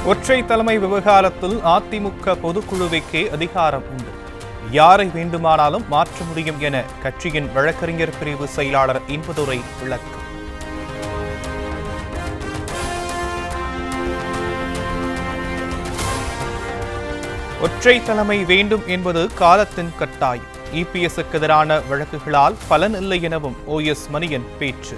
ஒற்றை தலைமை விவகாரத்தில் அதிமுக பொதுக்குழுவுக்கே அதிகாரம் உண்டு யாரை வேண்டுமானாலும் மாற்ற முடியும் என கட்சியின் வழக்கறிஞர் பிரிவு செயலாளர் இன்பதுரை விளக்கம் ஒற்றை தலைமை வேண்டும் என்பது காலத்தின் கட்டாயம் இபிஎஸ்க்கு எதிரான வழக்குகளால் பலன் இல்லை எனவும் ஓஎஸ் மணியன் பேச்சு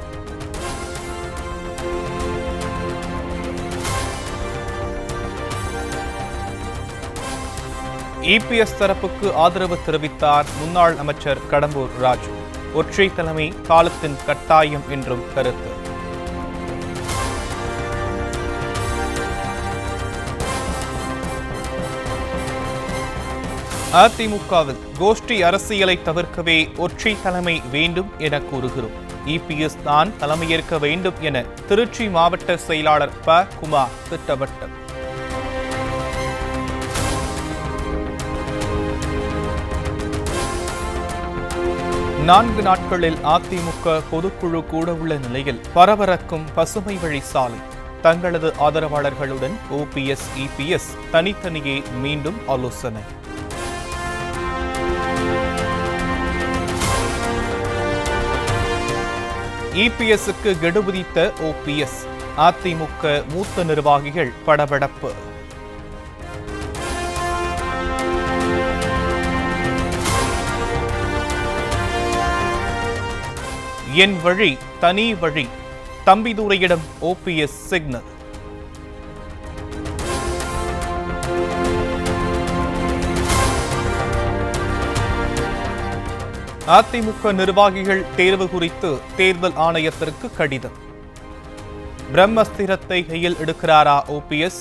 இபிஎஸ் தரப்புக்கு ஆதரவு தெரிவித்தார் முன்னாள் அமைச்சர் கடம்பூர் ராஜு ஒற்றை தலைமை காலத்தின் கட்டாயம் என்றும் கருத்து அதிமுகவில் கோஷ்டி அரசியலை தவிர்க்கவே ஒற்றை தலைமை வேண்டும் என கூறுகிறோம் இபிஎஸ் தான் தலைமையேற்க வேண்டும் என திருச்சி மாவட்ட செயலாளர் ப குமார் திட்டவட்டம் நான்கு நாட்களில் அதிமுக பொதுக்குழு கூட உள்ள நிலையில் பரபரக்கும் பசுமை வழி சாலை தங்களது ஆதரவாளர்களுடன் ஓபிஎஸ் இபிஎஸ் தனித்தனியே மீண்டும் ஆலோசனை இபிஎஸ்க்கு கெடு விதித்த ஓபிஎஸ் அதிமுக மூத்த நிர்வாகிகள் படபடப்பு என் வழி தனி வழி தம்பிதுரையிடம் ஓபிஎஸ் சிக்னல் அதிமுக நிர்வாகிகள் தேர்வு குறித்து தேர்தல் ஆணையத்திற்கு கடிதம் பிரம்மஸ்திரத்தை கையில் எடுக்கிறாரா ஓபிஎஸ்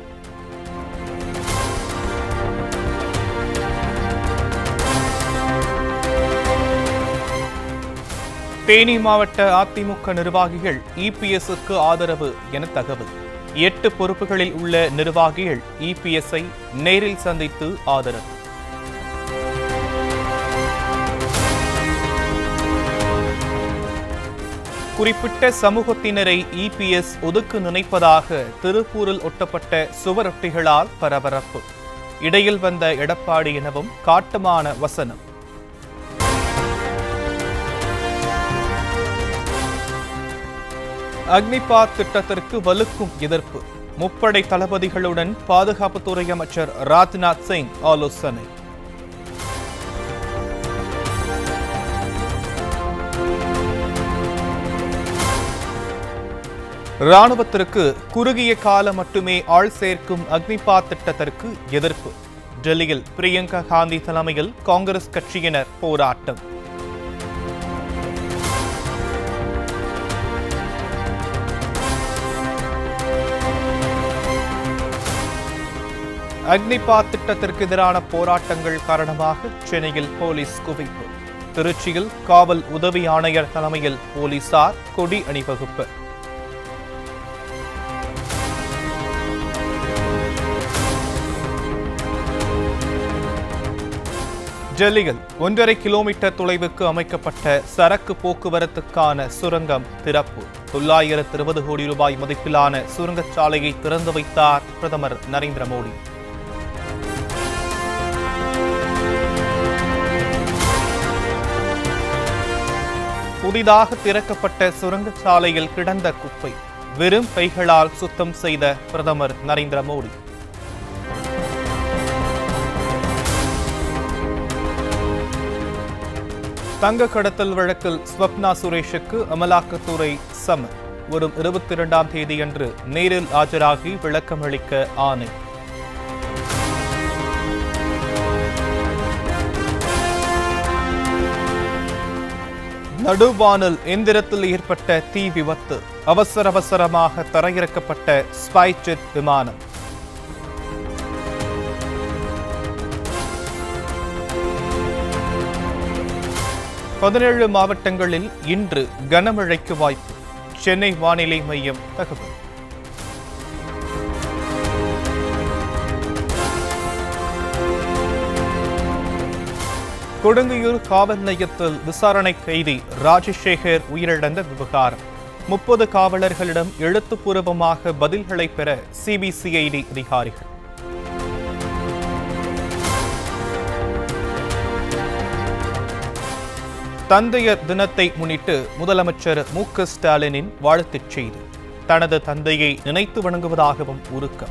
தேனி மாவட்ட அதிமுக நிர்வாகிகள் இபிஎஸ்க்கு ஆதரவு என தகவல் எட்டு பொறுப்புகளில் உள்ள நிர்வாகிகள் இபிஎஸ்ஐ நேரில் சந்தித்து ஆதரவு குறிப்பிட்ட சமூகத்தினரை இபிஎஸ் ஒதுக்க நினைப்பதாக திருப்பூரில் ஒட்டப்பட்ட சுவரொட்டிகளால் பரபரப்பு இடையில் வந்த எடப்பாடி எனவும் காட்டமான வசனம் அக்னிபாத் திட்டத்திற்கு வலுக்கும் எதிர்ப்பு முப்படை தளபதிகளுடன் பாதுகாப்புத்துறை அமைச்சர் ராஜ்நாத் சிங் ஆலோசனை ராணுவத்திற்கு குறுகிய காலம் மட்டுமே ஆள் சேர்க்கும் அக்னிபாத் திட்டத்திற்கு எதிர்ப்பு டெல்லியில் பிரியங்கா காந்தி தலைமையில் காங்கிரஸ் கட்சியினர் போராட்டம் அக்னிபாத் திட்டத்திற்கு எதிரான போராட்டங்கள் காரணமாக சென்னையில் போலீஸ் குவிப்பு திருச்சியில் காவல் உதவி ஆணையர் தலைமையில் போலீசார் கொடி அணிவகுப்பு டெல்லியில் ஒன்றரை கிலோமீட்டர் தொலைவுக்கு அமைக்கப்பட்ட சரக்கு போக்குவரத்துக்கான சுரங்கம் திறப்பு தொள்ளாயிரத்து இருபது கோடி ரூபாய் மதிப்பிலான சுரங்கச்சாலையை திறந்து வைத்தார் பிரதமர் நரேந்திர மோடி புதிதாக திறக்கப்பட்ட சுரங்கச்சாலையில் கிடந்த குப்பை வெறும் கைகளால் சுத்தம் செய்த பிரதமர் நரேந்திர மோடி தங்க கடத்தல் வழக்கில் ஸ்வப்னா சுரேஷுக்கு அமலாக்கத்துறை சமன் வரும் இருபத்தி இரண்டாம் தேதியன்று நேரில் ஆஜராகி விளக்கமளிக்க ஆணை நடுவானில் எந்திரத்தில் ஏற்பட்ட தீ விபத்து அவசர அவசரமாக தரையிறக்கப்பட்ட ஸ்பைஜெட் விமானம் பதினேழு மாவட்டங்களில் இன்று கனமழைக்கு வாய்ப்பு சென்னை வானிலை மையம் தகவல் கொடுங்கையூர் காவல் நிலையத்தில் விசாரணை கைதி ராஜசேகர் உயிரிழந்த விவகாரம் முப்பது காவலர்களிடம் எழுத்துப்பூர்வமாக பதில்களை பெற சிபிசிஐடி அதிகாரிகள் தந்தையர் தினத்தை முன்னிட்டு முதலமைச்சர் மு க ஸ்டாலினின் வாழ்த்துச் செய்தி தனது தந்தையை நினைத்து வணங்குவதாகவும் உருக்கம்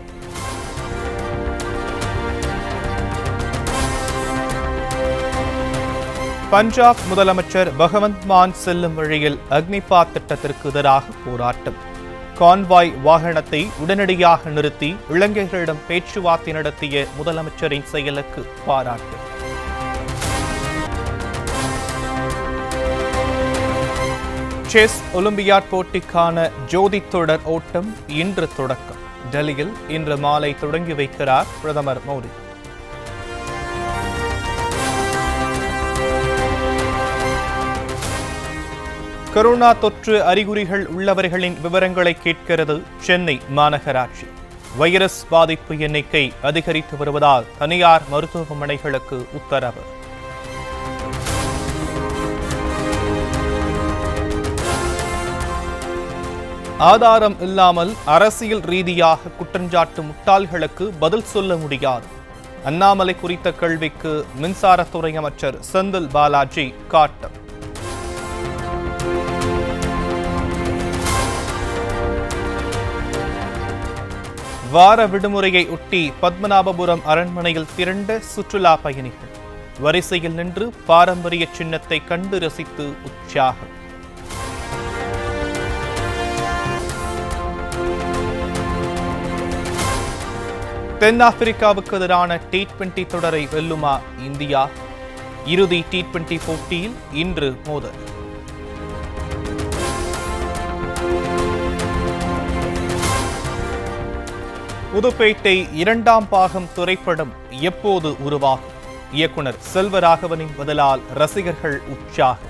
பஞ்சாப் முதலமைச்சர் பகவந்த் மான் செல்லும் வழியில் அக்னிபாத் திட்டத்திற்கு எதிராக போராட்டம் கான்வாய் வாகனத்தை உடனடியாக நிறுத்தி இளைஞர்களிடம் பேச்சுவார்த்தை நடத்திய முதலமைச்சரின் செயலுக்கு பாராட்டு செஸ் ஒலிம்பியாட் போட்டிக்கான ஜோதி தொடர் ஓட்டம் இன்று தொடக்கம் டெல்லியில் இன்று மாலை தொடங்கி வைக்கிறார் பிரதமர் மோடி கொரோனா தொற்று அறிகுறிகள் உள்ளவர்களின் விவரங்களை கேட்கிறது சென்னை மாநகராட்சி வைரஸ் பாதிப்பு எண்ணிக்கை அதிகரித்து வருவதால் தனியார் மருத்துவமனைகளுக்கு உத்தரவு ஆதாரம் இல்லாமல் அரசியல் ரீதியாக குற்றஞ்சாட்டும் முட்டாள்களுக்கு பதில் சொல்ல முடியாது அண்ணாமலை குறித்த கேள்விக்கு மின்சாரத்துறை அமைச்சர் செந்தில் பாலாஜி காட்டம் வார விடுமுறையை ஒட்டி பத்மநாபபுரம் அரண்மனையில் திரண்ட சுற்றுலா பயணிகள் வரிசையில் நின்று பாரம்பரிய சின்னத்தை கண்டு ரசித்து உற்சாகம் தென்னாப்பிரிக்காவுக்கு எதிரான டி டுவெண்டி தொடரை வெல்லுமா இந்தியா இறுதி டி டுவெண்டி போட்டியில் இன்று மோதல் புதுப்பேட்டை இரண்டாம் பாகம் திரைப்படம் எப்போது உருவாகும் இயக்குனர் செல்வராகவனின் பதிலால் ரசிகர்கள் உற்சாகம்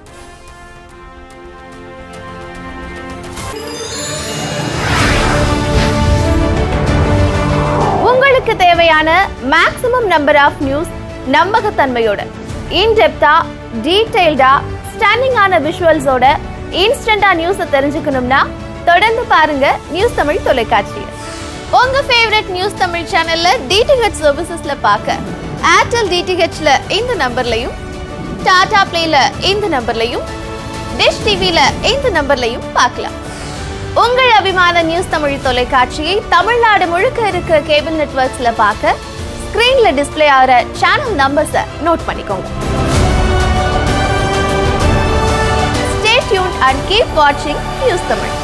உங்களுக்கு தேவையான மேக்ஸிமம் நம்பர் ஆஃப் நியூஸ் நம்பகத்தன்மையோட இன்டெப்தா டீடைல்டா ஸ்டன்னிங்கான விஷுவல்ஸோட இன்ஸ்டண்டா நியூஸை தெரிஞ்சுக்கணும்னா தொடர்ந்து பாருங்க நியூஸ் தமிழ் தொலைக்காட்சியை உங்க ஃபேவரட் நியூஸ் தமிழ் சேனல்ல டிடிஹெச் சர்வீசஸ்ல பார்க்க ஏர்டெல் டிடிஹெச்ல இந்த நம்பர்லையும் டாடா பிளேல இந்த நம்பர்லையும் டிஷ் டிவில இந்த நம்பர்லையும் பார்க்கலாம் உங்கள் அபிமான நியூஸ் தமிழ் தொலைக்காட்சியை தமிழ்நாடு முழுக்க இருக்க கேபிள் நெட்வொர்க்ஸ்ல பார்க்க ஸ்கிரீன்ல டிஸ்ப்ளே ஆகிற சேனல் நம்பர்ஸை நோட் பண்ணிக்கோங்க ஸ்டே டியூன் அண்ட் கீப் வாட்சிங் நியூஸ் தமிழ்